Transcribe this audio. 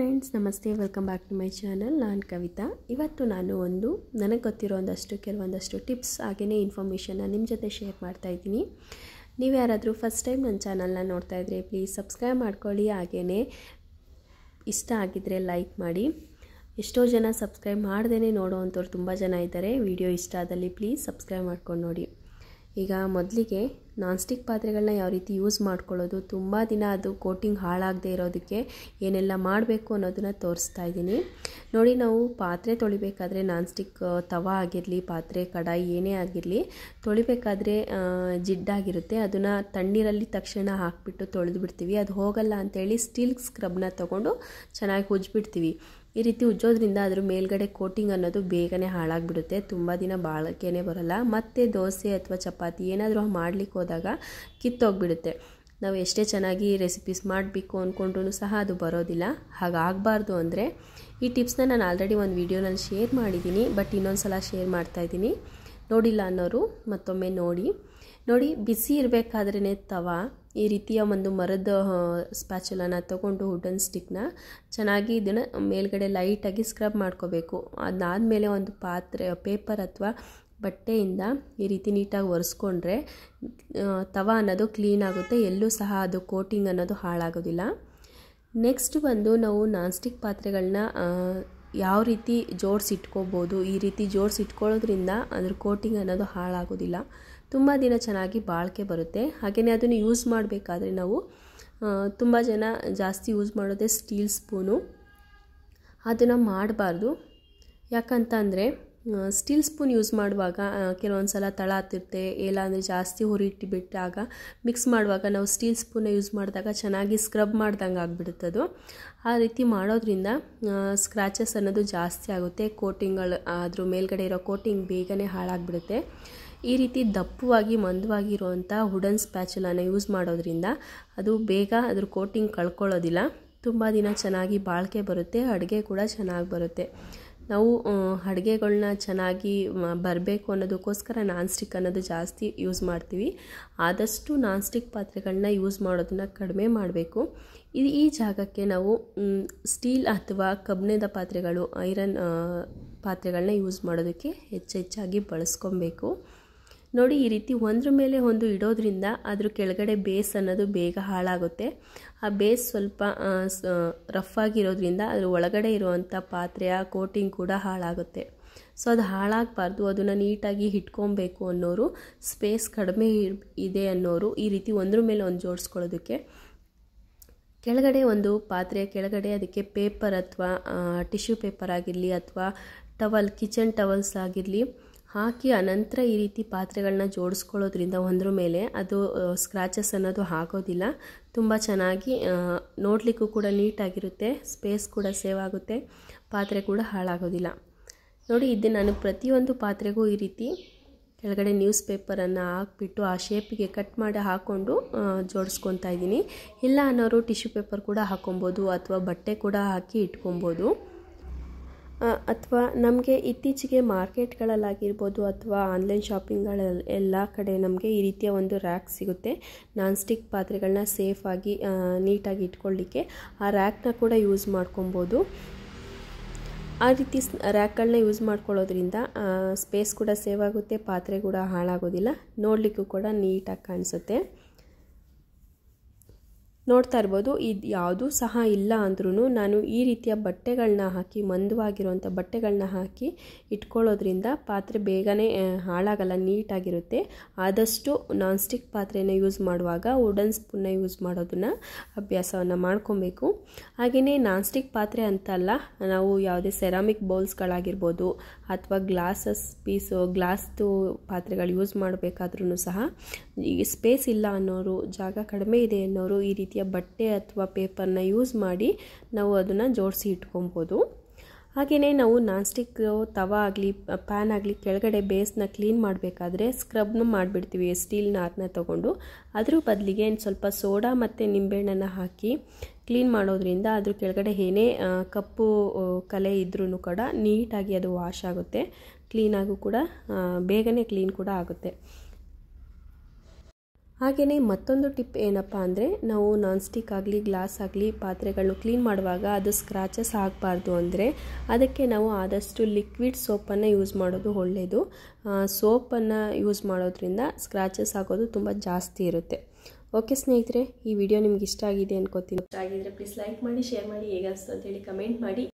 friends ನಮಸ್ತೆ welcome back to my channel ನಾನು ಕವಿತಾ ಇವತ್ತು ನಾನು ಒಂದು ನನಗೆ ಗೊತ್ತಿರೋ ಒಂದಷ್ಟು ಕೆಲವೊಂದಷ್ಟು ಟಿಪ್ಸ್ ಹಾಗೆಯೇ ಇನ್ಫಾರ್ಮೇಷನ್ನ ನಿಮ್ಮ ಜೊತೆ ಶೇರ್ ಮಾಡ್ತಾ ಇದ್ದೀನಿ ನೀವು ಯಾರಾದರೂ ಫಸ್ಟ್ ಟೈಮ್ ನನ್ನ ಚಾನಲ್ನ ನೋಡ್ತಾ ಇದ್ದರೆ ಪ್ಲೀಸ್ ಸಬ್ಸ್ಕ್ರೈಬ್ ಮಾಡ್ಕೊಳ್ಳಿ ಹಾಗೆಯೇ ಇಷ್ಟ ಆಗಿದ್ದರೆ ಲೈಕ್ ಮಾಡಿ ಎಷ್ಟೋ ಜನ ಸಬ್ಸ್ಕ್ರೈಬ್ ಮಾಡ್ದೇ ನೋಡೋವಂಥವ್ರು ತುಂಬ ಜನ ಇದ್ದಾರೆ ವಿಡಿಯೋ ಇಷ್ಟ ಆದಲ್ಲಿ ಪ್ಲೀಸ್ ಸಬ್ಸ್ಕ್ರೈಬ್ ಮಾಡ್ಕೊಂಡು ನೋಡಿ ಈಗ ಮೊದಲಿಗೆ ನಾನ್ ಸ್ಟಿಕ್ ಪಾತ್ರೆಗಳನ್ನ ಯಾವ ರೀತಿ ಯೂಸ್ ಮಾಡ್ಕೊಳ್ಳೋದು ತುಂಬ ದಿನ ಅದು ಕೋಟಿಂಗ್ ಹಾಳಾಗದೇ ಇರೋದಕ್ಕೆ ಏನೆಲ್ಲ ಮಾಡಬೇಕು ಅನ್ನೋದನ್ನು ತೋರಿಸ್ತಾ ಇದ್ದೀನಿ ನೋಡಿ ನಾವು ಪಾತ್ರೆ ತೊಳಿಬೇಕಾದ್ರೆ ನಾನ್ ಸ್ಟಿಕ್ ತವ ಆಗಿರಲಿ ಪಾತ್ರೆ ಕಡಾಯಿ ಏನೇ ಆಗಿರಲಿ ತೊಳಿಬೇಕಾದ್ರೆ ಜಿಡ್ಡಾಗಿರುತ್ತೆ ಅದನ್ನು ತಣ್ಣೀರಲ್ಲಿ ತಕ್ಷಣ ಹಾಕಿಬಿಟ್ಟು ತೊಳೆದು ಬಿಡ್ತೀವಿ ಅದು ಹೋಗಲ್ಲ ಅಂತೇಳಿ ಸ್ಟೀಲ್ ಸ್ಕ್ರಬ್ನ ತೊಗೊಂಡು ಚೆನ್ನಾಗಿ ಉಜ್ಜಿಬಿಡ್ತೀವಿ ಈ ರೀತಿ ಉಜ್ಜೋದ್ರಿಂದ ಅದ್ರ ಮೇಲ್ಗಡೆ ಕೋಟಿಂಗ್ ಅನ್ನೋದು ಬೇಗನೆ ಹಾಳಾಗಿಬಿಡುತ್ತೆ ತುಂಬ ದಿನ ಬಾಳಕೆನೇ ಬರೋಲ್ಲ ಮತ್ತು ದೋಸೆ ಅಥವಾ ಚಪಾತಿ ಏನಾದರೂ ಮಾಡ್ಲಿಕ್ಕೆ ಹೋದಾಗ ಕಿತ್ತೋಗ್ಬಿಡುತ್ತೆ ನಾವು ಎಷ್ಟೇ ಚೆನ್ನಾಗಿ ರೆಸಿಪೀಸ್ ಮಾಡಬೇಕು ಅಂದ್ಕೊಂಡ್ರೂ ಸಹ ಅದು ಬರೋದಿಲ್ಲ ಹಾಗಾಗಬಾರ್ದು ಅಂದರೆ ಈ ಟಿಪ್ಸ್ನ ನಾನು ಆಲ್ರೆಡಿ ಒಂದು ವೀಡಿಯೋನಲ್ಲಿ ಶೇರ್ ಮಾಡಿದ್ದೀನಿ ಬಟ್ ಇನ್ನೊಂದು ಸಲ ಶೇರ್ ಮಾಡ್ತಾಯಿದ್ದೀನಿ ನೋಡಿಲ್ಲ ಅನ್ನೋರು ಮತ್ತೊಮ್ಮೆ ನೋಡಿ ನೋಡಿ ಬಿಸಿ ಇರಬೇಕಾದ್ರೇ ತವ ಈ ರೀತಿಯ ಒಂದು ಮರದ ಸ್ಪ್ಯಾಚುಲನ ತೊಗೊಂಡು ವುಡನ್ ಸ್ಟಿಕ್ನ ಚೆನ್ನಾಗಿ ಇದನ್ನು ಮೇಲ್ಗಡೆ ಲೈಟಾಗಿ ಸ್ಕ್ರಬ್ ಮಾಡ್ಕೋಬೇಕು ಅದಾದಮೇಲೆ ಒಂದು ಪಾತ್ರೆ ಪೇಪರ್ ಅಥವಾ ಬಟ್ಟೆಯಿಂದ ಈ ರೀತಿ ನೀಟಾಗಿ ಒರೆಸ್ಕೊಂಡ್ರೆ ತವ ಅನ್ನೋದು ಕ್ಲೀನ್ ಆಗುತ್ತೆ ಎಲ್ಲೂ ಸಹ ಅದು ಕೋಟಿಂಗ್ ಅನ್ನೋದು ಹಾಳಾಗೋದಿಲ್ಲ ನೆಕ್ಸ್ಟ್ ಬಂದು ನಾವು ನಾನ್ ಸ್ಟಿಕ್ ಪಾತ್ರೆಗಳನ್ನ ಯಾವ ರೀತಿ ಜೋಡಿಸಿಟ್ಕೋಬೋದು ಈ ರೀತಿ ಜೋಡಿಸಿಟ್ಕೊಳ್ಳೋದ್ರಿಂದ ಅದ್ರ ಕೋಟಿಂಗ್ ಅನ್ನೋದು ಹಾಳಾಗೋದಿಲ್ಲ ತುಂಬ ದಿನ ಚೆನ್ನಾಗಿ ಬಾಳಿಕೆ ಬರುತ್ತೆ ಹಾಗೆಯೇ ಅದನ್ನು ಯೂಸ್ ಮಾಡಬೇಕಾದ್ರೆ ನಾವು ತುಂಬ ಜನ ಜಾಸ್ತಿ ಯೂಸ್ ಮಾಡೋದೇ ಸ್ಟೀಲ್ ಸ್ಪೂನು ಅದನ್ನು ಮಾಡಬಾರ್ದು ಯಾಕಂತಂದರೆ ಸ್ಟೀಲ್ ಸ್ಪೂನ್ ಯೂಸ್ ಮಾಡುವಾಗ ಕೆಲವೊಂದು ಸಲ ತಳ ಹತ್ತಿರುತ್ತೆ ಇಲ್ಲ ಅಂದರೆ ಜಾಸ್ತಿ ಹುರಿ ಇಟ್ಟುಬಿಟ್ಟಾಗ ಮಿಕ್ಸ್ ಮಾಡುವಾಗ ನಾವು ಸ್ಟೀಲ್ ಸ್ಪೂನ ಯೂಸ್ ಮಾಡಿದಾಗ ಚೆನ್ನಾಗಿ ಸ್ಕ್ರಬ್ ಮಾಡ್ದಂಗೆ ಆಗಿಬಿಡುತ್ತದು ಆ ರೀತಿ ಮಾಡೋದ್ರಿಂದ ಸ್ಕ್ರ್ಯಾಚಸ್ ಅನ್ನೋದು ಜಾಸ್ತಿ ಆಗುತ್ತೆ ಕೋಟಿಂಗ್ಗಳು ಅದ್ರ ಮೇಲ್ಗಡೆ ಇರೋ ಕೋಟಿಂಗ್ ಬೇಗನೆ ಹಾಳಾಗಿಬಿಡುತ್ತೆ ಈ ರೀತಿ ದಪ್ಪವಾಗಿ ಮಂದವಾಗಿರುವಂಥ ವುಡನ್ ಸ್ಪ್ಯಾಚುಲನ ಯೂಸ್ ಮಾಡೋದ್ರಿಂದ ಅದು ಬೇಗ ಅದ್ರ ಕೋಟಿಂಗ್ ಕಳ್ಕೊಳ್ಳೋದಿಲ್ಲ ತುಂಬ ದಿನ ಚೆನ್ನಾಗಿ ಬಾಳಿಕೆ ಬರುತ್ತೆ ಅಡುಗೆ ಕೂಡ ಚೆನ್ನಾಗಿ ಬರುತ್ತೆ ನಾವು ಅಡುಗೆಗಳ್ನ ಚೆನ್ನಾಗಿ ಬರಬೇಕು ಅನ್ನೋದಕ್ಕೋಸ್ಕರ ನಾನ್ ಸ್ಟಿಕ್ ಅನ್ನೋದು ಜಾಸ್ತಿ ಯೂಸ್ ಮಾಡ್ತೀವಿ ಆದಷ್ಟು ನಾನ್ ಸ್ಟಿಕ್ ಪಾತ್ರೆಗಳನ್ನ ಯೂಸ್ ಮಾಡೋದನ್ನ ಕಡಿಮೆ ಮಾಡಬೇಕು ಇದು ಈ ಜಾಗಕ್ಕೆ ನಾವು ಸ್ಟೀಲ್ ಅಥವಾ ಕಬ್ಬಿಣದ ಪಾತ್ರೆಗಳು ಐರನ್ ಪಾತ್ರೆಗಳನ್ನ ಯೂಸ್ ಮಾಡೋದಕ್ಕೆ ಹೆಚ್ಚೆಚ್ಚಾಗಿ ಬಳಸ್ಕೊಬೇಕು ನೋಡಿ ಈ ರೀತಿ ಒಂದ್ರ ಮೇಲೆ ಒಂದು ಇಡೋದ್ರಿಂದ ಅದ್ರ ಕೆಳಗಡೆ ಬೇಸ್ ಅನ್ನೋದು ಬೇಗ ಹಾಳಾಗುತ್ತೆ ಆ ಬೇಸ್ ಸ್ವಲ್ಪ ರಫ್ ಆಗಿರೋದ್ರಿಂದ ಅದ್ರ ಒಳಗಡೆ ಇರುವಂಥ ಪಾತ್ರೆಯ ಕೋಟಿಂಗ್ ಕೂಡ ಹಾಳಾಗುತ್ತೆ ಸೊ ಅದು ಹಾಳಾಗಬಾರ್ದು ಅದನ್ನು ನೀಟಾಗಿ ಇಟ್ಕೊಬೇಕು ಅನ್ನೋರು ಸ್ಪೇಸ್ ಕಡಿಮೆ ಇದೆ ಅನ್ನೋರು ಈ ರೀತಿ ಒಂದ್ರ ಮೇಲೆ ಒಂದು ಜೋಡಿಸ್ಕೊಳ್ಳೋದಕ್ಕೆ ಕೆಳಗಡೆ ಒಂದು ಪಾತ್ರೆಯ ಕೆಳಗಡೆ ಅದಕ್ಕೆ ಪೇಪರ್ ಅಥವಾ ಟಿಶ್ಯೂ ಪೇಪರ್ ಆಗಿರಲಿ ಅಥವಾ ಟವಲ್ ಕಿಚನ್ ಟವಲ್ಸ್ ಆಗಿರಲಿ ಹಾಕಿ ಅನಂತರ ಈ ರೀತಿ ಪಾತ್ರೆಗಳನ್ನ ಜೋಡಿಸ್ಕೊಳ್ಳೋದ್ರಿಂದ ಒಂದ್ರ ಮೇಲೆ ಅದು ಸ್ಕ್ರ್ಯಾಚಸ್ ಅನ್ನೋದು ಆಗೋದಿಲ್ಲ ತುಂಬ ಚೆನ್ನಾಗಿ ನೋಡಲಿಕ್ಕೂ ಕೂಡ ನೀಟಾಗಿರುತ್ತೆ ಸ್ಪೇಸ್ ಕೂಡ ಸೇವ್ ಆಗುತ್ತೆ ಪಾತ್ರೆ ಕೂಡ ಹಾಳಾಗೋದಿಲ್ಲ ನೋಡಿ ಇದು ನಾನು ಪ್ರತಿಯೊಂದು ಪಾತ್ರೆಗೂ ಈ ರೀತಿ ಕೆಳಗಡೆ ನ್ಯೂಸ್ ಪೇಪರನ್ನು ಹಾಕ್ಬಿಟ್ಟು ಆ ಶೇಪಿಗೆ ಕಟ್ ಮಾಡಿ ಹಾಕ್ಕೊಂಡು ಜೋಡಿಸ್ಕೊತಾ ಇದ್ದೀನಿ ಇಲ್ಲ ಅನ್ನೋರು ಟಿಶ್ಯೂ ಪೇಪರ್ ಕೂಡ ಹಾಕೊಬೋದು ಅಥವಾ ಬಟ್ಟೆ ಕೂಡ ಹಾಕಿ ಇಟ್ಕೊಬೋದು ಅಥವಾ ನಮಗೆ ಇತ್ತೀಚೆಗೆ ಮಾರ್ಕೆಟ್ಗಳಲ್ಲಾಗಿರ್ಬೋದು ಅಥವಾ ಆನ್ಲೈನ್ ಶಾಪಿಂಗ್ಗಳಲ್ಲಿ ಎಲ್ಲ ಕಡೆ ನಮಗೆ ಈ ರೀತಿಯ ಒಂದು ರ್ಯಾಕ್ ಸಿಗುತ್ತೆ ನಾನ್ ಸ್ಟಿಕ್ ಪಾತ್ರೆಗಳನ್ನ ಸೇಫಾಗಿ ನೀಟಾಗಿ ಇಟ್ಕೊಳ್ಳಿಕ್ಕೆ ಆ ರ್ಯಾಕ್ನ ಕೂಡ ಯೂಸ್ ಮಾಡ್ಕೊಬೋದು ಆ ರೀತಿ ರ್ಯಾಕ್ಗಳನ್ನ ಯೂಸ್ ಮಾಡ್ಕೊಳ್ಳೋದ್ರಿಂದ ಸ್ಪೇಸ್ ಕೂಡ ಸೇವ್ ಆಗುತ್ತೆ ಪಾತ್ರೆ ಕೂಡ ಹಾಳಾಗೋದಿಲ್ಲ ನೋಡಲಿಕ್ಕೂ ಕೂಡ ನೀಟಾಗಿ ಕಾಣಿಸುತ್ತೆ ನೋಡ್ತಾ ಇರ್ಬೋದು ಇದು ಯಾವುದೂ ಸಹ ಇಲ್ಲ ಅಂದ್ರೂ ನಾನು ಈ ರೀತಿಯ ಬಟ್ಟೆಗಳನ್ನ ಹಾಕಿ ಮಂದವಾಗಿರುವಂಥ ಬಟ್ಟೆಗಳನ್ನ ಹಾಕಿ ಇಟ್ಕೊಳ್ಳೋದ್ರಿಂದ ಪಾತ್ರೆ ಬೇಗನೆ ಹಾಳಾಗಲ್ಲ ನೀಟಾಗಿರುತ್ತೆ ಆದಷ್ಟು ನಾನ್ ಸ್ಟಿಕ್ ಪಾತ್ರೆನ ಯೂಸ್ ಮಾಡುವಾಗ ವುಡನ್ ಸ್ಪೂನ್ನ ಯೂಸ್ ಮಾಡೋದನ್ನು ಅಭ್ಯಾಸವನ್ನು ಮಾಡ್ಕೊಬೇಕು ಹಾಗೆಯೇ ನಾನ್ ಸ್ಟಿಕ್ ಪಾತ್ರೆ ಅಂತಲ್ಲ ನಾವು ಯಾವುದೇ ಸೆರಾಮಿಕ್ ಬೌಲ್ಸ್ಗಳಾಗಿರ್ಬೋದು ಅಥವಾ ಗ್ಲಾಸಸ್ ಪೀಸು ಗ್ಲಾಸ್ದು ಪಾತ್ರೆಗಳು ಯೂಸ್ ಮಾಡಬೇಕಾದ್ರೂ ಸಹ ಈ ಸ್ಪೇಸ್ ಇಲ್ಲ ಅನ್ನೋರು ಜಾಗ ಕಡಿಮೆ ಇದೆ ಅನ್ನೋರು ಈ ರೀತಿಯ ಬಟ್ಟೆ ಅಥವಾ ಪೇಪರ್ನ ಯೂಸ್ ಮಾಡಿ ನಾವು ಅದನ್ನು ಜೋಡಿಸಿ ಇಟ್ಕೊಬೋದು ಹಾಗೆಯೇ ನಾವು ನಾನ್ ಸ್ಟಿಕ್ ತವ ಆಗಲಿ ಪ್ಯಾನ್ ಆಗಲಿ ಕೆಳಗಡೆ ಬೇಸ್ನ ಕ್ಲೀನ್ ಮಾಡಬೇಕಾದ್ರೆ ಸ್ಕ್ರಬ್ನ ಮಾಡಿಬಿಡ್ತೀವಿ ಸ್ಟೀಲ್ ನಾರನ್ನ ತೊಗೊಂಡು ಅದ್ರ ಬದಲಿಗೆ ಸ್ವಲ್ಪ ಸೋಡಾ ಮತ್ತು ನಿಂಬೆಹಣ್ಣನ್ನು ಹಾಕಿ ಕ್ಲೀನ್ ಮಾಡೋದ್ರಿಂದ ಅದ್ರ ಕೆಳಗಡೆ ಏನೇ ಕಪ್ಪು ಕಲೆ ಇದ್ರೂ ಕೂಡ ನೀಟಾಗಿ ಅದು ವಾಶ್ ಆಗುತ್ತೆ ಕ್ಲೀನಾಗೂ ಕೂಡ ಬೇಗನೆ ಕ್ಲೀನ್ ಕೂಡ ಆಗುತ್ತೆ ಹಾಗೆಯೇ ಮತ್ತೊಂದು ಟಿಪ್ ಏನಪ್ಪ ಅಂದರೆ ನಾವು ನಾನ್ ಸ್ಟಿಕ್ ಆಗಲಿ ಗ್ಲಾಸ್ ಆಗಲಿ ಪಾತ್ರೆಗಳನ್ನು ಕ್ಲೀನ್ ಮಾಡುವಾಗ ಅದು ಸ್ಕ್ರಾಚಸ್ ಆಗಬಾರ್ದು ಅಂದರೆ ಅದಕ್ಕೆ ನಾವು ಆದಷ್ಟು ಲಿಕ್ವಿಡ್ ಸೋಪನ್ನು ಯೂಸ್ ಮಾಡೋದು ಒಳ್ಳೆಯದು ಸೋಪನ್ನು ಯೂಸ್ ಮಾಡೋದ್ರಿಂದ ಸ್ಕ್ರಾಚಸ್ ಆಗೋದು ತುಂಬ ಜಾಸ್ತಿ ಇರುತ್ತೆ ಓಕೆ ಸ್ನೇಹಿತರೆ ಈ ವಿಡಿಯೋ ನಿಮ್ಗೆ ಇಷ್ಟ ಆಗಿದೆ ಅನ್ಕೋತೀನಿ ಇಷ್ಟ ಆಗಿದ್ರೆ ಪ್ಲೀಸ್ ಲೈಕ್ ಮಾಡಿ ಶೇರ್ ಮಾಡಿ ಹೇಗೆ ಅನಿಸ್ತು ಅಂತೇಳಿ ಕಮೆಂಟ್ ಮಾಡಿ